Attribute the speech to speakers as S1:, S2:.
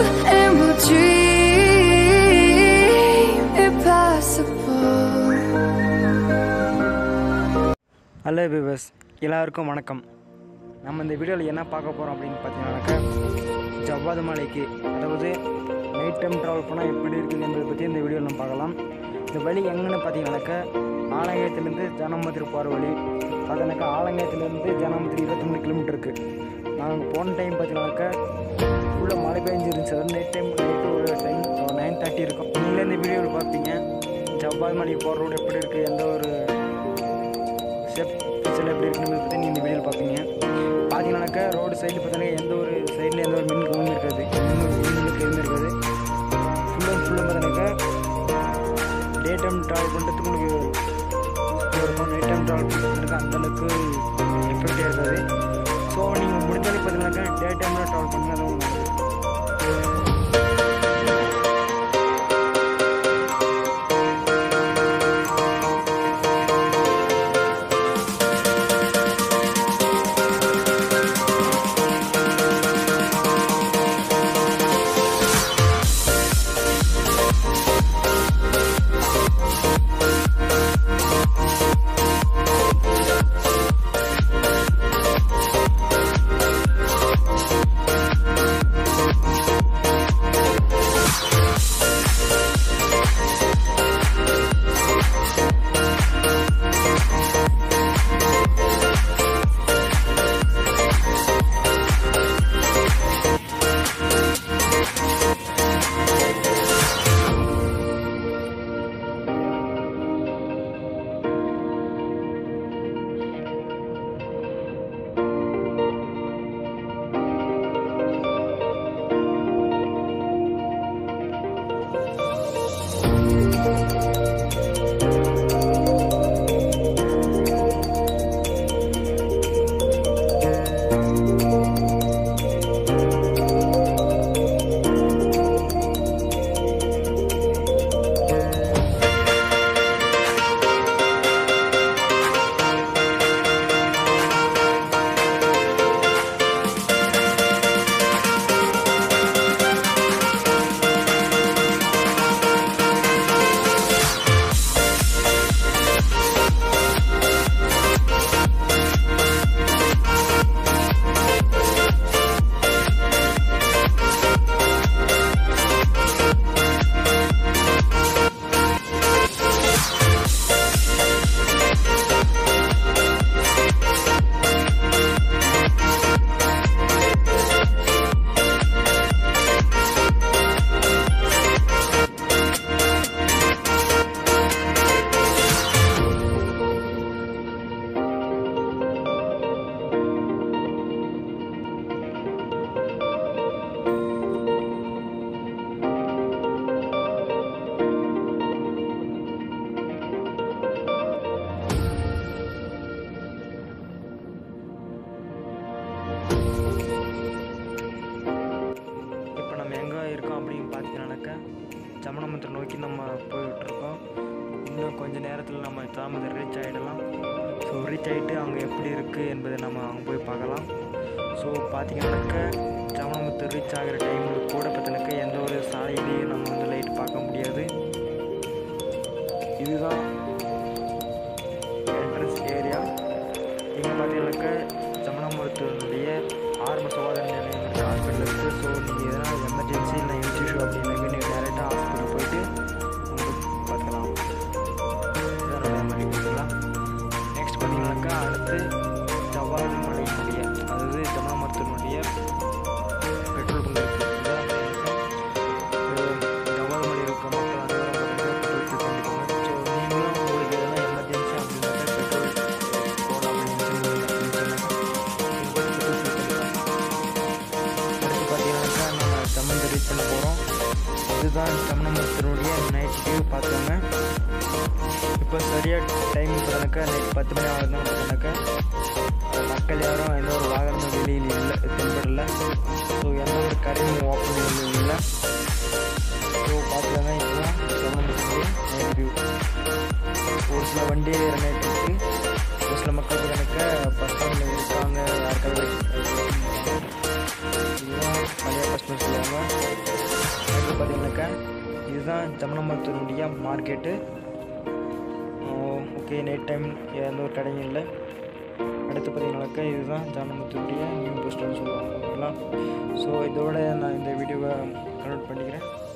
S1: and we'll dream impossible.
S2: Hello viewers எல்லாருக்கும் வணக்கம் நம்ம இந்த வீடியோவில் என்ன பார்க்க போகிறோம் அப்படின்னு பார்த்தீங்கன்னாக்கா ஜவ்வாது மலைக்கு அதாவது நைட் டைம் ட்ராவல் பண்ணால் எப்படி இருக்குது என்பதை பற்றி இந்த வீடியோவில் நம்ம பார்க்கலாம் இந்த வழி எங்கன்னு பார்த்தீங்கன்னாக்கா ஆலங்கயத்துலேருந்து ஜனமதுரை போகிற வழி பார்த்தீங்கன்னாக்கா ஆலங்கயத்துலேருந்து ஜனமதுரை இருபத்தி மூணு கிலோமீட்டர் இருக்குது நாங்கள் போன டைம் பார்த்தீங்கன்னாக்கா ஃபுல்லாக மழை பெஞ்சிருந்துச்சு அதாவது நைட் டைம் நைட்டு ஒரு டைம் நைன் தேர்ட்டி இருக்கும் நீங்களே இந்த வீடியோவில் பார்ப்பீங்க ஜவ்வாது மலைக்கு போகிற ரோடு எப்படி இருக்குது எந்த ஒரு ஸ்டெப் ஃபீச்சர் எப்படி இருக்குன்னு பற்றி நீங்கள் இந்த வீடியோவில் பார்ப்பீங்க பார்த்தீங்கன்னாக்கா ரோடு சைடில் பார்த்தீங்கன்னா எந்த ஒரு சைடில் எந்த ஒரு மின் கம்பமும் இருக்காது மின் மின்னுக்கு எதுவுமே இருக்காது ஃபுல் அண்ட் ஃபுல்லாக பார்த்தீங்கன்னாக்கா டே டைம் ட்ராவல் பண்ணுறதுக்கு உங்களுக்கு useful-ஆ இருக்கும் நைட் டைம் ட்ராவல் பண்ணுறதுக்கு அந்தளவுக்கு எஃபெக்டாக இருக்காது ஸோ நீங்கள் முடிஞ்சளவுக்கு பார்த்தீங்கன்னாக்கா டே டைமில் ட்ராவல் பண்ணுங்க அது உங்களுக்கு இப்போ நம்ம எங்கே இருக்கோம் அப்படின்னு பார்த்தீங்கன்னாக்கா சமணமந்திரம் நோக்கி நம்ம போயிட்டுருக்கோம் இன்னும் கொஞ்ச நேரத்தில் நம்ம தாமதம் ரீச் ஆகிடலாம் ஸோ ரீச் ஆகிட்டு அங்கே எப்படி இருக்குது என்பதை நம்ம அங்கே போய் பார்க்கலாம் ஸோ பார்த்தீங்கன்னாக்கா சமணமுத்து ரீச் ஆகிற டைமில் கூட பார்த்தீங்கன்னாக்கா எந்த ஒரு சாலையிலையும் நம்ம வந்து லைட் பார்க்க முடியாது இதுதான் என்ட்ரன்ஸ் ஏரியா இங்கே பார்த்தீங்கன்னாக்கா சமண மருத்துவனுடைய ஆரம்ப சுகாதார நிலையம் இருக்குது ஹாஸ்பிட்டல் இருக்குது ஸோ நீங்கள் எதனா எமர்ஜென்சி இல்லை ஹெல்த் இஷ்யூ அப்படின்னாக்க நீங்கள் டேரெக்டாக ஹாஸ்பிட்டல் போயிட்டு உங்களுக்கு பார்த்துக்கலாம் இதான் நம்ம பண்ணிக்கலாம் நெக்ஸ்ட் பார்த்தீங்கன்னாக்கா அடுத்து ஜவ்வாது மலையினுடைய அதாவது சமண மருத்துவனுடைய பெட்ரோல் பங்க் இருக்குது இதான் ஜவ்வாது மலை இருக்க மக்கள் அனைவரும் பார்த்தீங்கன்னா பெட்ரோல் ஃபில் பண்ணிக்கோங்க ஸோ நீங்களும் உங்களுக்கு எதனா எமர்ஜென்சி அப்படின்னாக்கா பெட்ரோல் போடலாம் அப்படின்னு சொன்னீங்க அடுத்து பார்த்தீங்கன்னாக்கா நம்ம தமிழ் ரீச் பண்ண போகிறோம் இதுதான் தமிழமத்தினுடைய நைட் வியூ பார்த்தோங்க இப்போ சரியாக டைம் பார்த்தாக்கா நைட் பத்து மணி ஆகுதுன்னு பார்த்தாக்கா மக்கள் யாரும் எந்த ஒரு வாகனமும் வெளியில் இல்லை தென்படல ஸோ எந்த ஒரு கடையும் ஓப்பன் இல்லை ஸோ பார்த்துக்கோங்க இதுதான் தமிழமத்தினுடைய நைட் வியூ ஒரு சில வண்டி ரன் ஆகிட்டு இருக்கு ஒரு சில மக்கள் கணக்க பஸ் ஸ்டாண்டில் இருக்காங்க யாருக்காவது இதுதான் பழைய பஸ் சொல்லுவாங்க பார்த்தீங்கன்னாக்கா இதுதான் ஜமுனாமத்தூருடைய மார்க்கெட்டு ஓகே நைட் டைம் எந்த ஒரு கடையும் இல்லை அடுத்து பார்த்தீங்கன்னாக்கா இதுதான் ஜமுனாமத்தூருடைய நியூ பஸ் ஸ்டாண்ட் சொல்லுவாங்க ஓகேங்களா ஸோ இதோட நான் இந்த வீடியோவை கன்வெர்ட் பண்ணிக்கிறேன்